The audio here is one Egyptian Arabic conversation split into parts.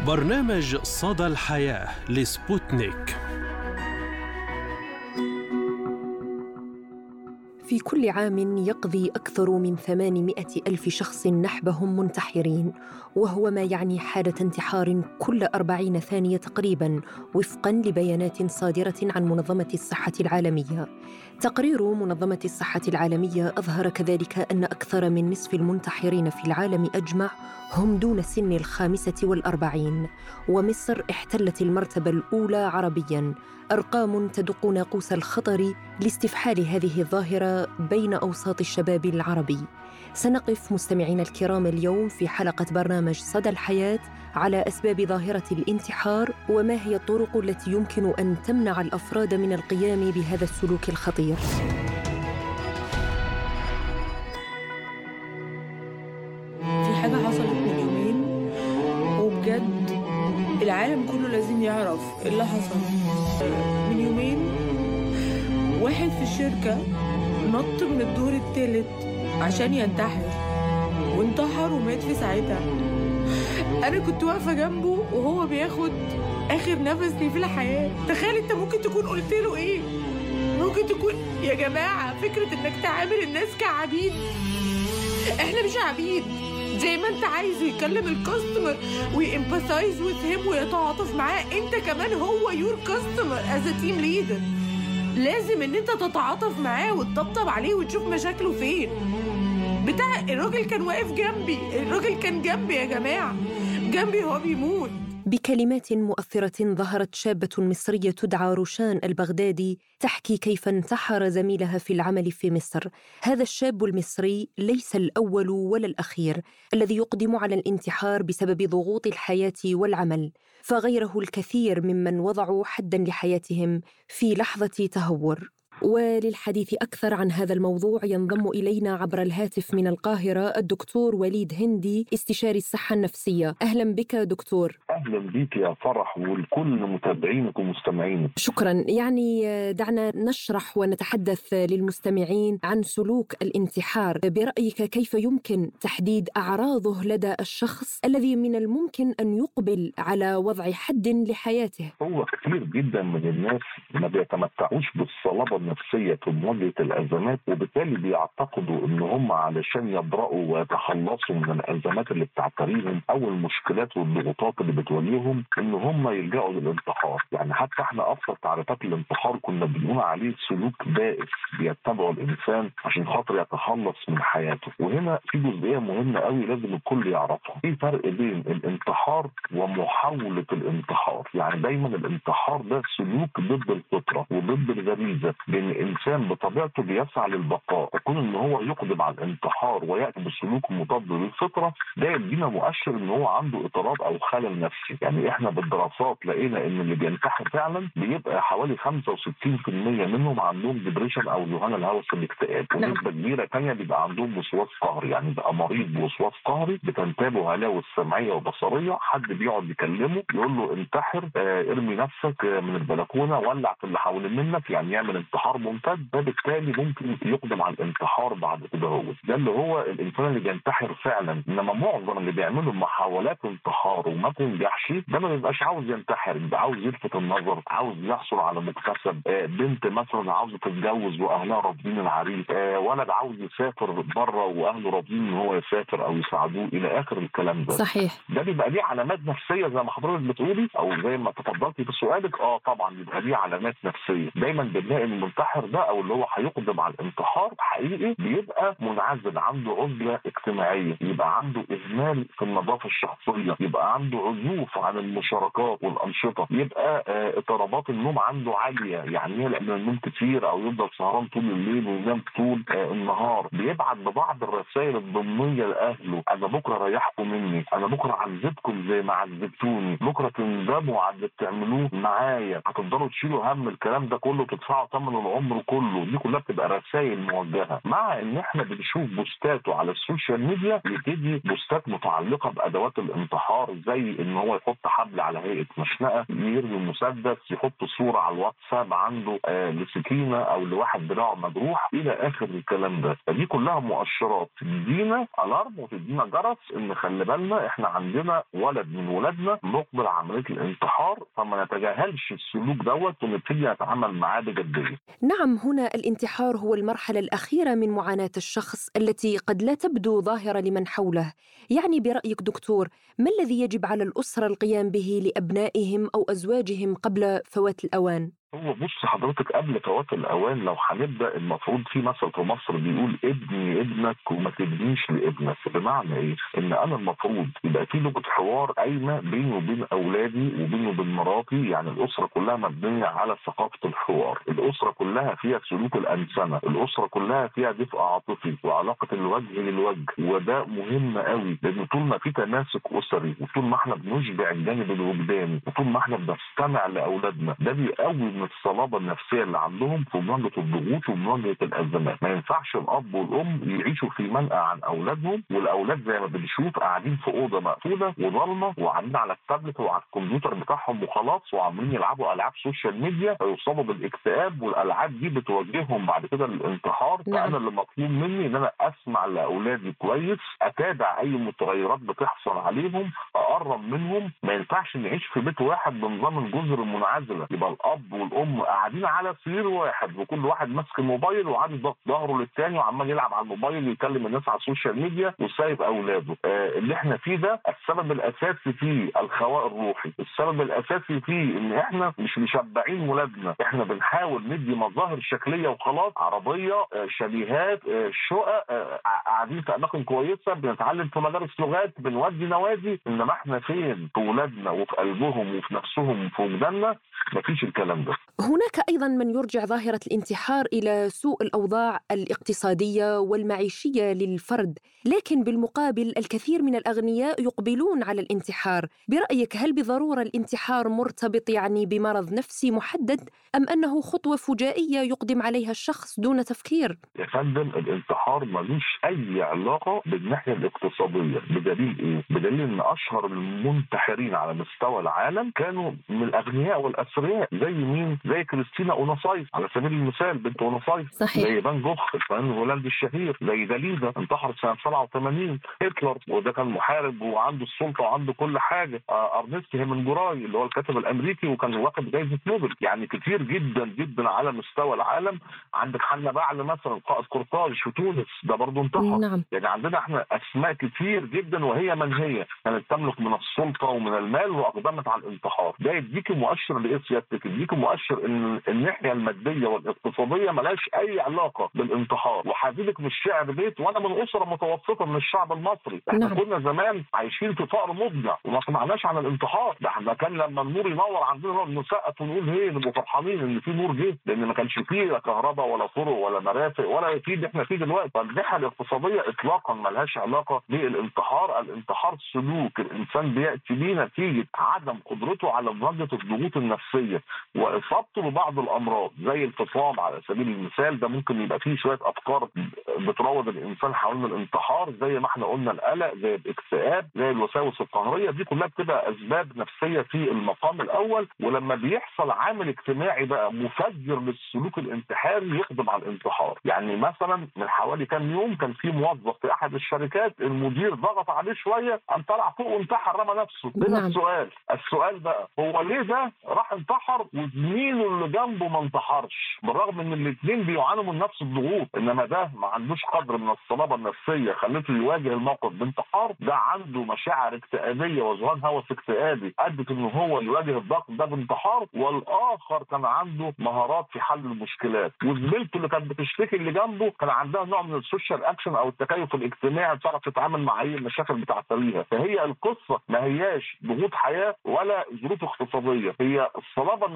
برنامج صدى الحياة لسبوتنيك في كل عام يقضي أكثر من 800 ألف شخص نحبهم منتحرين وهو ما يعني حالة انتحار كل أربعين ثانية تقريبا وفقا لبيانات صادرة عن منظمة الصحة العالمية تقرير منظمة الصحة العالمية أظهر كذلك أن أكثر من نصف المنتحرين في العالم أجمع هم دون سن الخامسة والأربعين ومصر احتلت المرتبة الأولى عربياً أرقام تدق ناقوس الخطر لاستفحال هذه الظاهرة بين أوساط الشباب العربي سنقف مستمعينا الكرام اليوم في حلقة برنامج صدى الحياة على أسباب ظاهرة الانتحار وما هي الطرق التي يمكن أن تمنع الأفراد من القيام بهذا السلوك الخطير في حاجة حصلت من يومين وبجد العالم كله لازم يعرف ايه اللي حصل من يومين واحد في الشركة نط من الدور التالت عشان ينتحر وانتحر ومات في ساعتها انا كنت واقفة جنبه وهو بياخد اخر نفس ليه في الحياة تخيل انت ممكن تكون قلت له ايه ممكن تكون يا جماعة فكرة انك تعامل الناس كعبيد احنا مش عبيد زي ما انت عايز يكلم الكاستمر ويمباثايز وذ هيم ويتعاطف معاه انت كمان هو يور كاستمر از تيم ليدر لازم ان انت تتعاطف معاه وتطبطب عليه وتشوف مشاكله فين بتاع الراجل كان واقف جنبي الراجل كان جنبي يا جماعه جنبي هو بيموت بكلمات مؤثرة ظهرت شابة مصرية تدعى روشان البغدادي تحكي كيف انتحر زميلها في العمل في مصر. هذا الشاب المصري ليس الأول ولا الأخير الذي يقدم على الانتحار بسبب ضغوط الحياة والعمل، فغيره الكثير ممن وضعوا حدا لحياتهم في لحظة تهور. وللحديث أكثر عن هذا الموضوع ينضم إلينا عبر الهاتف من القاهرة الدكتور وليد هندي استشاري الصحة النفسية أهلا بك دكتور اهلا بيك يا فرح ولكل متابعينك ومستمعينك شكرا يعني دعنا نشرح ونتحدث للمستمعين عن سلوك الانتحار برأيك كيف يمكن تحديد أعراضه لدى الشخص الذي من الممكن أن يقبل على وضع حد لحياته هو كثير جدا من الناس ما بيتمتعوش بالصلابه النفسيه في مواجهه الازمات وبالتالي بيعتقدوا ان هم علشان يبرأوا ويتخلصوا من الازمات اللي بتعتريهم او المشكلات والضغوطات اللي بتواجههم ان هم يلجأوا للانتحار، يعني حتى احنا ابسط تعريفات الانتحار كنا بنقول عليه سلوك بائس بيتبعه الانسان عشان خاطر يتخلص من حياته، وهنا في جزئيه مهمه قوي لازم الكل يعرفها، في فرق بين الانتحار ومحاوله الانتحار، يعني دايما الانتحار ده سلوك ضد الفطره وضد الغريزه، لان الانسان بطبيعته بيسعى للبقاء، يكون ان هو يقدم على الانتحار وياتي بسلوك مضاد للفطره ده يدينا مؤشر ان هو عنده اضطراب او خلل نفسي، يعني احنا بالدراسات لقينا ان اللي بينتحر فعلا بيبقى حوالي 65% منهم عندهم ديبريشن او ذهان الهوس الاكتئاب، نعم. ونسبه كبيره ثانيه بيبقى عندهم وسواس قهري، يعني بقى مريض بوسواس قهري بتنتابه هلاوس سمعيه وبصريه، حد بيقعد يكلمه يقول له انتحر آه ارمي نفسك آه من البلكونه ولع في اللي حوالين منك يعني يعمل انتحار ممتد فبالتالي ممكن يقدم على الانتحار بعد كده هو ده اللي هو الانسان اللي بينتحر فعلا انما معظم اللي بيعملوا محاولات انتحار وما بينجحش ده ما بيبقاش عاوز ينتحر بيبقى عاوز يلفت النظر عاوز يحصل على مكتسب آه بنت مثلا عاوزه تتجوز واهلها رافضين العريس آه ولد عاوز يسافر بره واهله رافضين ان هو يسافر او يساعدوه الى اخر الكلام ده صحيح ده بيبقى ليه علامات نفسيه زي ما حضرتك بتقولي او زي ما تفضلتي في سؤالك اه طبعا بيبقى ليه علامات نفسيه دايما بنلاقي ان المنتحر ده او اللي هو هيقدم على الانتحار حقيقي بيبقى منعزل عنده عزله اجتماعيه يبقى عنده اهمال في النظافه الشخصيه يبقى عنده عزوف عن المشاركات والانشطه يبقى آه، اضطرابات النوم عنده عاليه يعني يقلق من النوم كتير او يفضل سهران طول الليل وينام طول آه، النهار بيبعت ببعض الرسائل الضمنيه لاهله انا بكره ريحكم مني انا بكره عذبكم زي ما عذبتوني بكره تندموا على اللي بتعملوه معايا هتفضلوا تشيلوا هم الكلام ده كله وتدفعوا ثمنه العمر كله دي كلها بتبقى رسائل موجهه مع ان احنا بنشوف بوستاته على السوشيال ميديا يبتدي بوستات متعلقه بادوات الانتحار زي ان هو يحط حبل على هيئه مشنقه يرمي مسدس يحط صوره على الواتساب عنده آه لسكينه او لواحد دراعه مجروح الى اخر الكلام ده فدي كلها مؤشرات تدينا الارم وتدينا جرس ان خلي بالنا احنا عندنا ولد من ولادنا مقبل عمليه الانتحار فما نتجاهلش السلوك دوت ونبتدي نتعامل معاه بجديه. نعم هنا الانتحار هو المرحله الاخيره من معاناه الشخص التي قد لا تبدو ظاهره لمن حوله، يعني برايك دكتور ما الذي يجب على الاسره القيام به لابنائهم او ازواجهم قبل فوات الاوان؟ هو بص حضرتك قبل فوات الاوان لو هنبدا المفروض في مثل في مصر بيقول ابني ابنك وما تبنيش لابنك بمعنى ايه؟ ان انا المفروض يبقى في لغه حوار قايمه بيني وبين اولادي وبيني وبين مراتي يعني الاسره كلها مبنيه على ثقافه الحوار، الاسره كلها فيها سلوك الانسنه، الاسره كلها فيها دفء عاطفي وعلاقه الوجه للوجه وده مهم قوي لان طول ما في تماسك اسري وطول ما احنا بنشبع الجانب الوجداني وطول ما احنا بنستمع لاولادنا ده بيقوي من الصلابه النفسيه اللي عندهم في مواجهه الضغوط ومواجهه الازمات، ما ينفعش الاب والام يعيشوا في منأى عن اولادهم والاولاد زي ما بنشوف قاعدين في اوضه مقفوله وضلمه وقاعدين على التابلت وعلى الكمبيوتر بتاعهم وخلاص وعمالين يلعبوا العاب سوشيال ميديا فيصابوا بالاكتئاب والالعاب دي بتوجههم بعد كده للانتحار نعم. فانا اللي مطلوب مني ان انا اسمع لاولادي كويس اتابع اي متغيرات بتحصل عليهم اقرب منهم ما ينفعش نعيش في بيت واحد بنظام الجزر المنعزله يبقى الاب والام قاعدين على سرير واحد وكل واحد ماسك الموبايل وعامل ضغط ظهره للتاني وعمال يلعب على الموبايل ويكلم الناس على السوشيال ميديا وسايب اولاده آه اللي احنا فيه ده السبب الاساسي فيه الخواء الروحي السبب الاساسي فيه ان احنا مش مشبعين ولادنا احنا بنحاول ندي مظاهر شكليه وخلاص عربيه آه شاليهات آه شقق آه قاعدين في اماكن كويسه بنتعلم في مدارس لغات بنودي نوادي انما احنا فين في ولادنا وفي قلبهم وفي نفسهم وفي وجداننا مفيش الكلام ده هناك ايضا من يرجع ظاهره الانتحار الى سوء الاوضاع الاقتصاديه والمعيشيه للفرد، لكن بالمقابل الكثير من الاغنياء يقبلون على الانتحار، برايك هل بضروره الانتحار مرتبط يعني بمرض نفسي محدد ام انه خطوه فجائيه يقدم عليها الشخص دون تفكير؟ يا فندم الانتحار ملوش اي علاقه بالناحيه الاقتصاديه بدليل ايه؟ بدليل ان اشهر المنتحرين على مستوى العالم كانوا من الاغنياء والاثرياء زي مين؟ زي كريستينا اوناسايس على سبيل المثال بنت اوناسايس صحيح. زي فان جوخ الفنان الهولندي الشهير زي داليدا انتحر سنه 87 هتلر وده كان محارب وعنده السلطه وعنده كل حاجه آه ارنست هيمنجوراي اللي هو الكاتب الامريكي وكان واخد جائزه نوبل يعني كتير جدا جدا على مستوى العالم عندك حنا بعل مثلا قائد قرطاج في تونس ده برضه انتحر نعم يعني عندنا احنا اسماء كتير جدا وهي من هي كانت تملك من السلطه ومن المال واقدمت على الانتحار ده يديكي مؤشر لايه سيادتك يديكي مؤشر ان الناحيه الماديه والاقتصاديه ملهاش اي علاقه بالانتحار وحبيبك مش شعب بيت وانا من اسره متوسطه من الشعب المصري احنا نعم. كنا زمان عايشين في فقر مضجع وما سمعناش عن الانتحار ده احنا كان لما النور ينور عندنا نقعد نسقف ونقول هي نبقى فرحانين ان في نور جه لان ما كانش فيه لا كهرباء ولا طرق ولا مرافق ولا في اللي احنا فيه دلوقتي فالناحيه الاقتصاديه اطلاقا ملهاش علاقه بالانتحار الانتحار سلوك الانسان بياتي بيه نتيجه عدم قدرته على مواجهه الضغوط النفسيه واصابته ببعض الامراض زي الفصام على سبيل المثال ده ممكن يبقى فيه شويه افكار بتروض الانسان حوالين الانتحار زي ما احنا قلنا القلق زي الاكتئاب زي الوساوس القهريه دي كلها بتبقى اسباب نفسيه في المقام الاول ولما بيحصل عامل اجتماعي بقى مفجر للسلوك الانتحاري يخدم على الانتحار يعني مثلا من حوالي كام يوم كان في موظف في احد الشركات المدير ضغط عليه شويه قام طلع فوق وانتحر رمى نفسه هنا نعم. السؤال السؤال بقى هو ليه ده راح انتحر وزميله اللي جنبه ما انتحرش بالرغم ان الاثنين بيعانوا من نفس الضغوط انما ده ما عندوش قدر من الصلابه النفسيه خلته يواجه الموقف بانتحار ده عنده مشاعر اكتئابيه وذهان هوس اكتئابي ادت ان هو يواجه الضغط ده بانتحار والاخر كان عنده مهارات في حل المشكلات وزميلته اللي كانت بتشتكي اللي جنبه كان عندها نوع من السوشيال اكشن او التكيف الاجتماعي بتعرف تتعامل مع اي المشاكل بتاعت ليها فهي القصه ما هياش ضغوط حياه ولا ظروف اقتصاديه هي الصلابه النفسيه في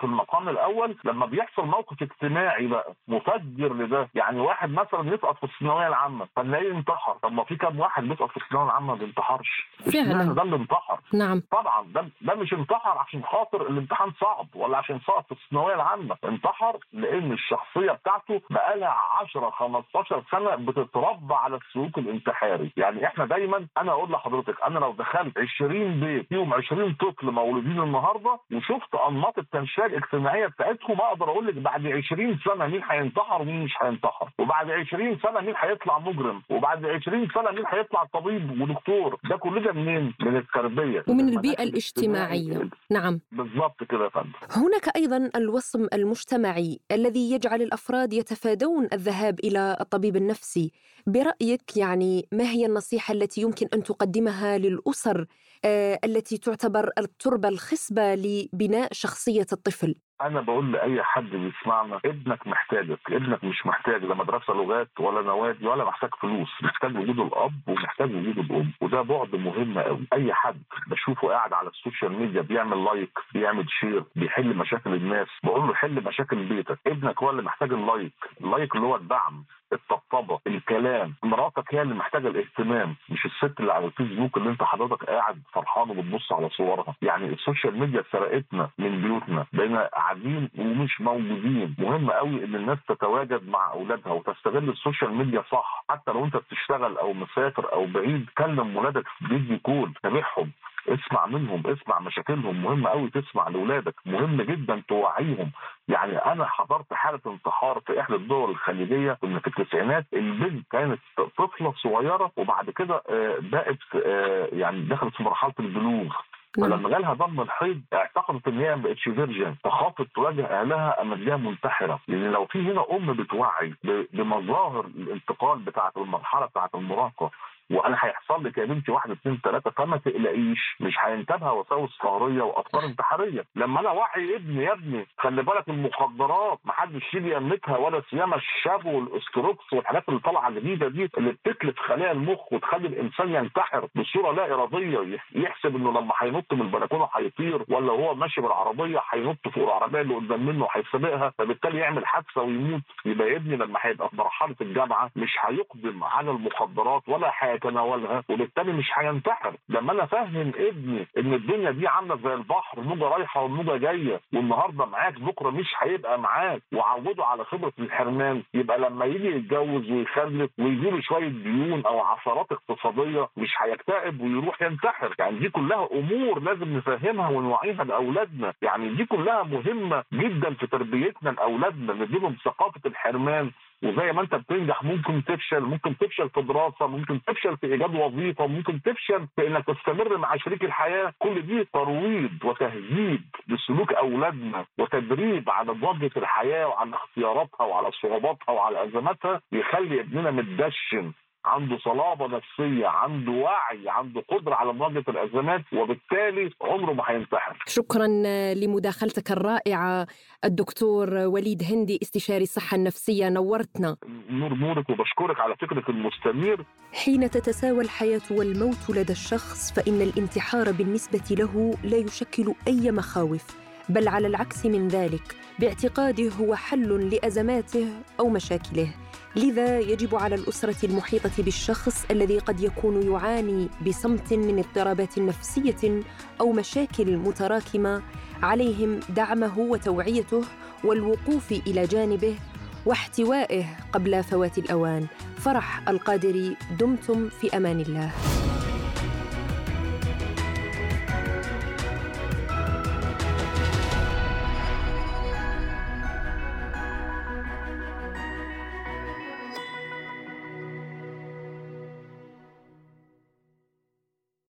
في المقام الاول لما بيحصل موقف اجتماعي بقى مفجر لده يعني واحد مثلا يسقط في الثانويه العامه فنلاقيه انتحر طب ما في كام واحد بيسقط في الثانويه العامه ما بينتحرش فعلا. اشمعنى ده اللي انتحر نعم طبعا ده ده مش انتحر عشان خاطر الامتحان صعب ولا عشان سقط في الثانويه العامه انتحر لان الشخصيه بتاعته بقالها 10 15 سنه بتتربى على السلوك الانتحاري يعني احنا دايما انا اقول لحضرتك انا لو دخلت 20 بيت فيهم 20 طفل مولودين النهارده وشفت انماط التنشئه الاجتماعيه بتاعتهم اقدر اقول لك بعد 20 سنه مين هينتحر ومين مش هينتحر وبعد 20 سنه مين هيطلع مجرم وبعد 20 سنه مين هيطلع طبيب ودكتور ده كل ده منين من التربيه ومن المناخ البيئة الاجتماعية نعم بالظبط كده يا فندم هناك ايضا الوصم المجتمعي الذي يجعل الافراد يتفادون الذهاب الى الطبيب النفسي برايك يعني ما هي النصيحه التي يمكن ان تقدمها للاسر آه، التي تعتبر التربه الخصبه لبناء شخصيه الطفل انا بقول لاي حد بيسمعنا ابنك محتاجك ابنك مش محتاج لا مدرسه لغات ولا نوادي ولا محتاج فلوس محتاج وجود الاب ومحتاج وجود الام وده بعد مهم قوي اي حد بشوفه قاعد على السوشيال ميديا بيعمل لايك بيعمل شير بيحل مشاكل الناس بقول له حل مشاكل بيتك ابنك هو اللي محتاج اللايك اللايك اللي هو الدعم الطبطبه الكلام مراتك هي اللي محتاجه الاهتمام مش الست اللي على الفيسبوك اللي انت حضرتك قاعد فرحان وبتبص على صورها يعني السوشيال ميديا سرقتنا من بيوتنا بقينا قاعدين ومش موجودين مهم قوي ان الناس تتواجد مع اولادها وتستغل السوشيال ميديا صح حتى لو انت بتشتغل او مسافر او بعيد كلم ولادك في فيديو كول تابعهم اسمع منهم اسمع مشاكلهم مهم قوي تسمع لاولادك مهم جدا توعيهم يعني انا حضرت حاله انتحار في احدى الدول الخليجيه كنا في التسعينات البنت كانت طفله صغيره وبعد كده آه، بقت آه، يعني دخلت في مرحله البلوغ نعم. فلما جالها دم الحيض اعتقدت ان هي ما بقتش فيرجن فخافت تواجه اهلها اما تلاقيها منتحره لان لو في هنا ام بتوعي ب- بمظاهر الانتقال بتاعه المرحله بتاعه المراهقه وانا هيحصل لك يا بنتي واحد اثنين ثلاثه فما تقلقيش مش هينتابها وساوس قهريه وافكار انتحاريه لما انا وعي ابني يا ابني خلي بالك المخدرات ما حدش يجي يملكها ولا سيما الشاب والاستروكس والحاجات اللي طالعه جديده دي اللي بتتلف خلايا المخ وتخلي الانسان ينتحر بصوره لا اراديه يح- يحسب انه لما هينط من البلكونه هيطير ولا هو ماشي بالعربيه هينط فوق العربيه اللي قدام منه هيسابقها فبالتالي يعمل حادثه ويموت يبقى يا ابني لما هيبقى في مرحله الجامعه مش هيقدم على المخدرات ولا هيتناولها وبالتالي مش هينتحر لما انا افهم ابني ان الدنيا دي عامله زي البحر موجه رايحه وموجه جايه والنهارده معاك بكره مش هيبقى معاك وعوده على خبره الحرمان يبقى لما يجي يتجوز ويخلف ويجي له شويه ديون او عثرات اقتصاديه مش هيكتئب ويروح ينتحر يعني دي كلها امور لازم نفهمها ونوعيها لاولادنا يعني دي كلها مهمه جدا في تربيتنا لاولادنا نديلهم ثقافه الحرمان وزي ما انت بتنجح ممكن تفشل ممكن تفشل في دراسه ممكن تفشل في ايجاد وظيفه ممكن تفشل في انك تستمر مع شريك الحياه كل دي ترويض وتهذيب لسلوك اولادنا وتدريب على مواجهه الحياه وعلى اختياراتها وعلى صعوباتها وعلى ازماتها يخلي ابننا متدشن عنده صلابة نفسية عنده وعي عنده قدرة على مواجهة الأزمات وبالتالي عمره ما هينتحر شكرا لمداخلتك الرائعه الدكتور وليد هندي استشاري الصحه النفسيه نورتنا نور نورك وبشكرك على فكرة المستمير حين تتساوى الحياه والموت لدى الشخص فان الانتحار بالنسبه له لا يشكل اي مخاوف بل على العكس من ذلك باعتقاده هو حل لازماته او مشاكله لذا يجب على الاسره المحيطه بالشخص الذي قد يكون يعاني بصمت من اضطرابات نفسيه او مشاكل متراكمه عليهم دعمه وتوعيته والوقوف الى جانبه واحتوائه قبل فوات الاوان فرح القادري دمتم في امان الله